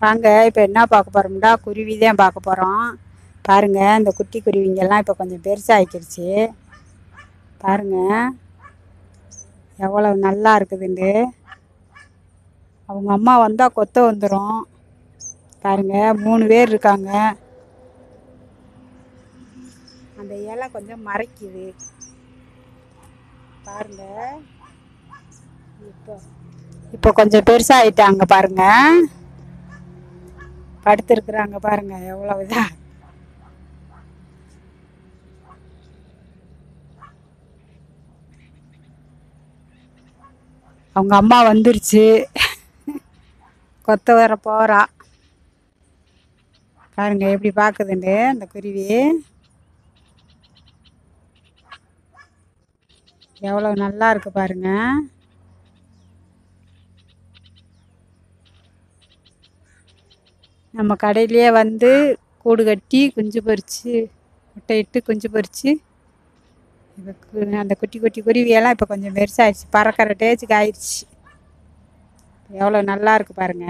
வாங்க இப்போ என்ன பார்க்க போகிறோம்டா குருவி தான் பார்க்க போகிறோம் பாருங்கள் இந்த குட்டி குருவிங்கெல்லாம் இப்போ கொஞ்சம் பெருசாகிக்கிருச்சு பாருங்கள் எவ்வளோ நல்லா இருக்குதுண்டு அவங்க அம்மா வந்தால் கொத்த வந்துடும் பாருங்க மூணு பேர் இருக்காங்க அந்த இலை கொஞ்சம் மறைக்குது பாருங்க இப்போ இப்போ கொஞ்சம் பெருசாகிட்டாங்க பாருங்க படுத்துருக்குறாங்க பாருங்க எவ்வளோ இதா அவங்க அம்மா வந்துருச்சு கொத்த வர போகிறா பாருங்க எப்படி பார்க்குதுண்டு அந்த குருவி எவ்வளோ நல்லா இருக்கு பாருங்க நம்ம கடையிலேயே வந்து கூடு கட்டி குஞ்சு பொரித்து முட்டையிட்டு குஞ்சு பொரித்து இப்போ கு- அந்த குட்டி குட்டி குருவியெல்லாம் இப்போ கொஞ்சம் பெருசாகிடுச்சு பறக்கிற டேஜுக்கு ஆயிடுச்சு எவ்வளோ நல்லா இருக்கு பாருங்க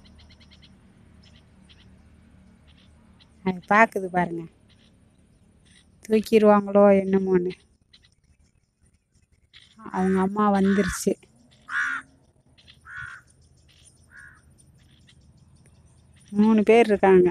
அது பார்க்குது பாருங்க தூக்கிடுவாங்களோ என்னமோன்னு அவங்க அம்மா வந்துருச்சு மூணு பேர் இருக்காங்க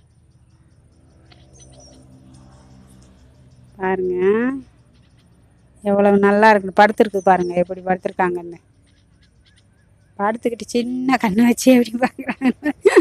பாருங்க எவ்வளவு நல்லா இருக்கு படுத்துருக்கு பாருங்க எப்படி படுத்துருக்காங்கன்னு படுத்துக்கிட்டு சின்ன கண்ணு வச்சு எப்படி பார்க்குறாங்க